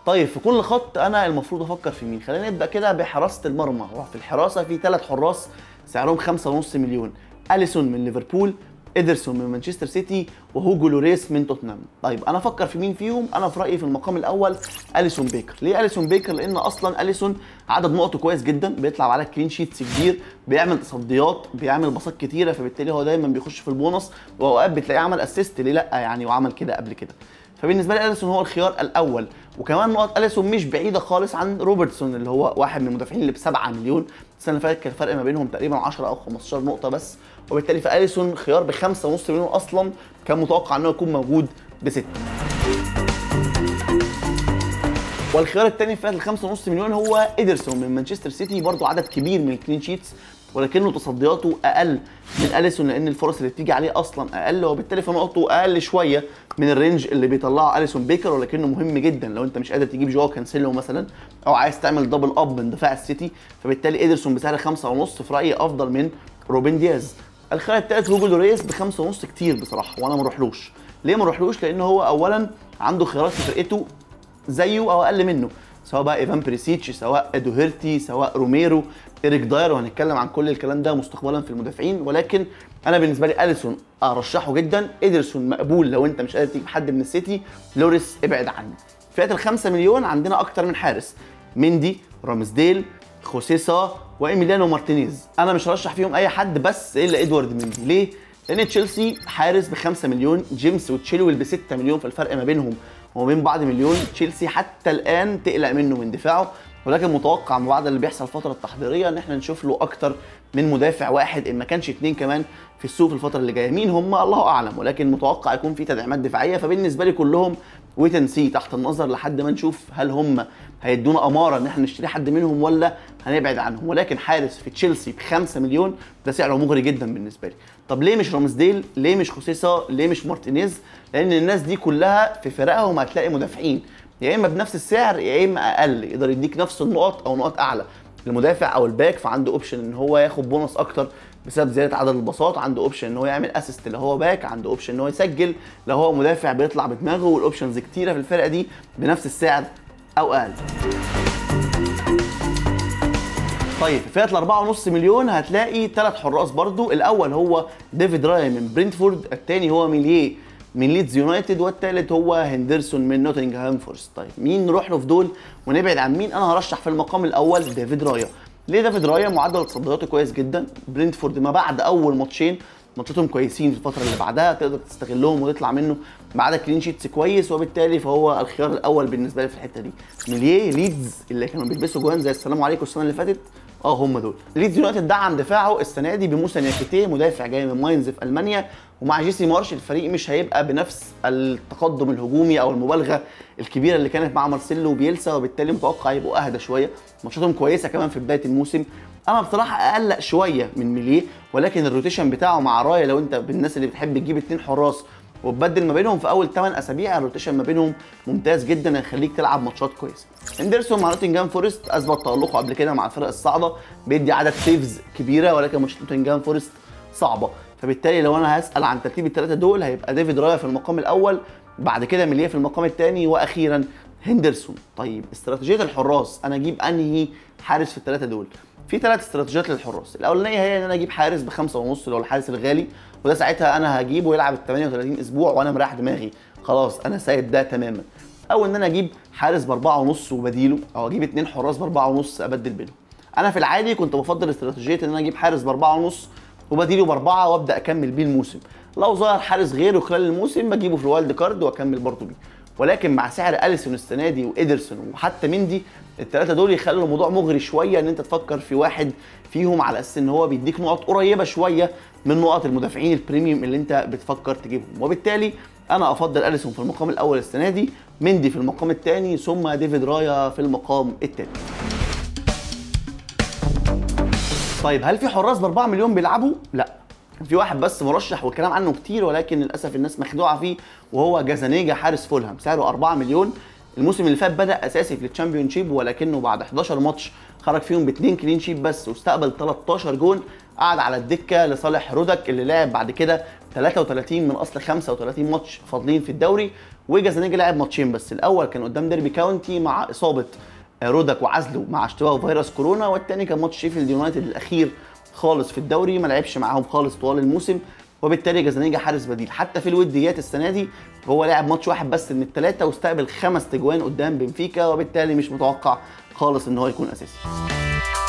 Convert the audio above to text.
طيب في كل خط انا المفروض افكر في مين خلينا نبدا كده بحراسه المرمى وفي الحراسه في ثلاث حراس سعرهم 5.5 مليون اليسون من ليفربول ادرسون من مانشستر سيتي وهوجو لوريس من توتنهام طيب انا افكر في مين فيهم انا في رايي في المقام الاول اليسون بيكر ليه اليسون بيكر لان اصلا اليسون عدد نقطه كويس جدا بيطلع على كلين شيتس كبير بيعمل تصديات بيعمل باصات كتيره فبالتالي هو دايما بيخش في البونص واوقات بتلاقيه عمل اسيست ليه لا يعني وعمل كده قبل كده فبالنسبه لي اليسون هو الخيار الاول وكمان نقط اليسون مش بعيده خالص عن روبرتسون اللي هو واحد من المدافعين اللي ب 7 مليون السنه اللي فاتت كان الفرق ما بينهم تقريبا 10 او 15 نقطه بس وبالتالي فاليسون خيار ب 5.5 مليون اصلا كان متوقع انه يكون موجود بستة والخيار الثاني في فئه ال 5.5 مليون هو ادرسون من مانشستر سيتي برضه عدد كبير من الكلين شيتس ولكنه تصدياته اقل من اليسون لان الفرص اللي بتيجي عليه اصلا اقل وبالتالي فنقطه اقل شويه من الرينج اللي بيطلعه اليسون بيكر ولكنه مهم جدا لو انت مش قادر تجيب جواو كانسيلو مثلا او عايز تعمل دبل اب من دفاع السيتي فبالتالي ادرسون بسعر 5.5 في رايي افضل من روبن دياز الخيار الثالث هوجو لوريس ب 5.5 كتير بصراحه وانا ما اروحلوش ليه ما اروحلوش لان هو اولا عنده خيارات في فرقته زيه او اقل منه سواء بقى ايفان بريسيتش سواء دوهيرتي سواء روميرو ايريك داير وهنتكلم عن كل الكلام ده مستقبلا في المدافعين ولكن انا بالنسبه لي اليسون ارشحه جدا ادرسون مقبول لو انت مش قادر تجيب حد من السيتي لوريس ابعد عنه فئه ال 5 مليون عندنا اكتر من حارس مندي رامزديل خوسيسا وايميليانو مارتينيز انا مش هرشح فيهم اي حد بس الا ادوارد مندي ليه لان تشيلسي حارس ب 5 مليون جيمس وتشيلويل ب 6 مليون فالفرق ما بينهم وما بين بعض مليون تشيلسي حتى الان تقلق منه من دفاعه ولكن متوقع من بعد اللي بيحصل الفتره التحضيريه ان احنا نشوف له اكتر من مدافع واحد ان ما كانش اثنين كمان في السوق في الفتره اللي جايه مين هم الله اعلم ولكن متوقع يكون في تدعيمات دفاعيه فبالنسبه لي كلهم ويت اند سي تحت النظر لحد ما نشوف هل هم هيدونا اماره ان احنا نشتري حد منهم ولا هنبعد عنهم ولكن حارس في تشيلسي ب 5 مليون ده سعره مغري جدا بالنسبه لي طب ليه مش رامزديل ليه مش خوسيسا ليه مش مارتينيز لان الناس دي كلها في فرقهم هتلاقي مدافعين يا اما بنفس السعر يا اما اقل يقدر يديك نفس النقط او نقط اعلى المدافع او الباك فعنده اوبشن ان هو ياخد بونص اكتر بسبب زياده عدد الباصات عنده اوبشن ان هو يعمل اسيست اللي هو باك عنده اوبشن ان هو يسجل لو هو مدافع بيطلع بدماغه والاوبشنز كتيره في الفرقه دي بنفس السعر او اقل طيب في فئه ال 4.5 مليون هتلاقي ثلاث حراس برضو الاول هو ديفيد راي من برينتفورد الثاني هو ميليه من ليدز يونايتد والثالث هو هندرسون من نوتنغهام فورست طيب مين نروح له في دول ونبعد عن مين انا هرشح في المقام الاول ديفيد رايا ليه ديفيد رايا معدل تصدياته كويس جدا برينتفورد ما بعد اول ماتشين ماتشاتهم كويسين في الفتره اللي بعدها تقدر تستغلهم وتطلع منه بعد كلين شيتس كويس وبالتالي فهو الخيار الاول بالنسبه لي في الحته دي ميليه ليدز اللي كانوا بيلبسوا جوان زي السلام عليكم السنه اللي فاتت اه هم دول ليدز يونايتد دعم دفاعه السنه دي بموسى نياكيتيه مدافع جاي من ماينز في المانيا ومع جيسي مارش الفريق مش هيبقى بنفس التقدم الهجومي او المبالغه الكبيره اللي كانت مع مارسيلو وبيلسا وبالتالي متوقع يبقوا اهدى شويه ماتشاتهم كويسه كمان في بدايه الموسم انا بصراحه اقلق شويه من ميليه ولكن الروتيشن بتاعه مع رايا لو انت بالناس اللي بتحب تجيب اتنين حراس وتبدل ما بينهم في اول 8 اسابيع الروتيشن ما بينهم ممتاز جدا هيخليك تلعب ماتشات كويسه اندرسون مع نوتنجهام فورست اثبت تالقه قبل كده مع الفرق الصاعده بيدي عدد سيفز كبيره ولكن ماتشات نوتنجهام فورست صعبه فبالتالي لو انا هسال عن ترتيب الثلاثه دول هيبقى ديفيد رايا في المقام الاول بعد كده ميليه في المقام الثاني واخيرا هندرسون طيب استراتيجيه الحراس انا اجيب انهي حارس في الثلاثه دول في ثلاث استراتيجيات للحراس الاولانيه هي ان انا اجيب حارس بخمسة ونص اللي هو الحارس الغالي وده ساعتها انا هجيبه يلعب ال 38 اسبوع وانا مريح دماغي خلاص انا سايب ده تماما او ان انا اجيب حارس باربعة ونص وبديله او اجيب اتنين حراس باربعة ونص ابدل بينهم انا في العادي كنت بفضل استراتيجيه ان انا اجيب حارس باربعة ونص وبديله باربعة وابدا اكمل بيه الموسم لو ظهر حارس غيره خلال الموسم بجيبه في الوايلد كارد واكمل برضه بيه ولكن مع سعر اليسون السنه دي وادرسون وحتى مندي الثلاثه دول يخلوا الموضوع مغري شويه ان انت تفكر في واحد فيهم على اساس ان هو بيديك نقط قريبه شويه من نقط المدافعين البريميوم اللي انت بتفكر تجيبهم وبالتالي انا افضل اليسون في المقام الاول السنه دي مندي في المقام الثاني ثم ديفيد رايا في المقام الثالث طيب هل في حراس ب 4 مليون بيلعبوا؟ لا كان في واحد بس مرشح والكلام عنه كتير ولكن للاسف الناس مخدوعه فيه وهو جازانيجا حارس فولهام سعره 4 مليون الموسم اللي فات بدا اساسي في الشامبيون شيب ولكنه بعد 11 ماتش خرج فيهم باثنين كلين شيب بس واستقبل 13 جون قعد على الدكه لصالح رودك اللي لعب بعد كده 33 من اصل 35 ماتش فاضلين في الدوري وجازانيجا لعب ماتشين بس الاول كان قدام ديربي كاونتي مع اصابه رودك وعزله مع اشتباه فيروس كورونا والتاني كان ماتش شيفيلد يونايتد الاخير خالص في الدوري ما لعبش معاهم خالص طوال الموسم وبالتالي جازانيجا حارس بديل حتى في الوديات السنه دي هو لعب ماتش واحد بس من الثلاثه واستقبل خمس تجوان قدام بنفيكا وبالتالي مش متوقع خالص ان هو يكون اساسي